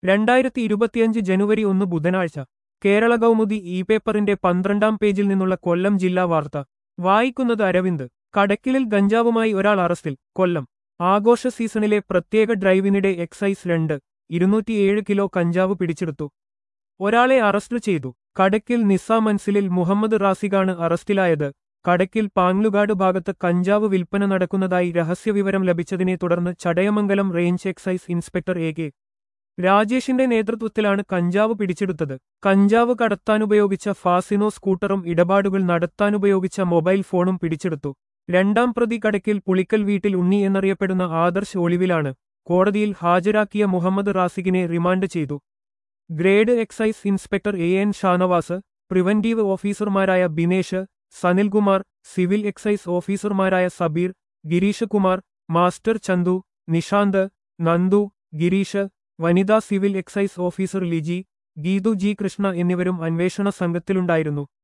രണ്ടായിരത്തി ഇരുപത്തിയഞ്ച് ജനുവരി ഒന്ന് ബുധനാഴ്ച കേരള കൗമുദി ഇ പേപ്പറിന്റെ പന്ത്രണ്ടാം പേജിൽ നിന്നുള്ള കൊല്ലം ജില്ലാ വാർത്ത വായിക്കുന്നത് അരവിന്ദ് കടക്കിലിൽ ഗഞ്ചാവുമായി ഒരാൾ അറസ്റ്റിൽ കൊല്ലം ആഘോഷ സീസണിലെ പ്രത്യേക ഡ്രൈവിനിടെ എക്സൈസ് രണ്ട് ഇരുന്നൂറ്റിയേഴ് കിലോ കഞ്ചാവ് പിടിച്ചെടുത്തു ഒരാളെ അറസ്റ്റ് ചെയ്തു കടക്കിൽ നിസാ മൻസിലിൽ മുഹമ്മദ് റാസിഖാണ് അറസ്റ്റിലായത് കടക്കിൽ പാങ്ലുകാട് ഭാഗത്ത് കഞ്ചാവ് വിൽപ്പന നടക്കുന്നതായി രഹസ്യവിവരം ലഭിച്ചതിനെ തുടർന്ന് Chadayamangalam range excise inspector A K രാജേഷിന്റെ നേതൃത്വത്തിലാണ് കഞ്ചാവ് പിടിച്ചെടുത്തത് കഞ്ചാവ് കടത്താനുപയോഗിച്ച ഫാസിനോ സ്കൂട്ടറും ഇടപാടുകൾ നടത്താനുപയോഗിച്ച മൊബൈൽ ഫോണും പിടിച്ചെടുത്തു രണ്ടാം പ്രതി കടക്കിൽ പുളിക്കൽ വീട്ടിൽ ഉണ്ണി എന്നറിയപ്പെടുന്ന ആദർശ് ഒളിവിലാണ് കോടതിയിൽ ഹാജരാക്കിയ മുഹമ്മദ് റാസിഖിനെ റിമാൻഡ് ചെയ്തു grade excise inspector A N Shanavas preventive ഓഫീസർമാരായ ബിനേഷ് സനിൽകുമാർ സിവിൽ എക്സൈസ് ഓഫീസർമാരായ സബീർ ഗിരീഷ് കുമാർ മാസ്റ്റർ ചന്തു നിഷാന്ത് നന്ദു ഗിരീഷ് വനിതാ civil excise officer Liji Geethu G Krishna എന്നിവരും അന്വേഷണ സംഘത്തിലുണ്ടായിരുന്നു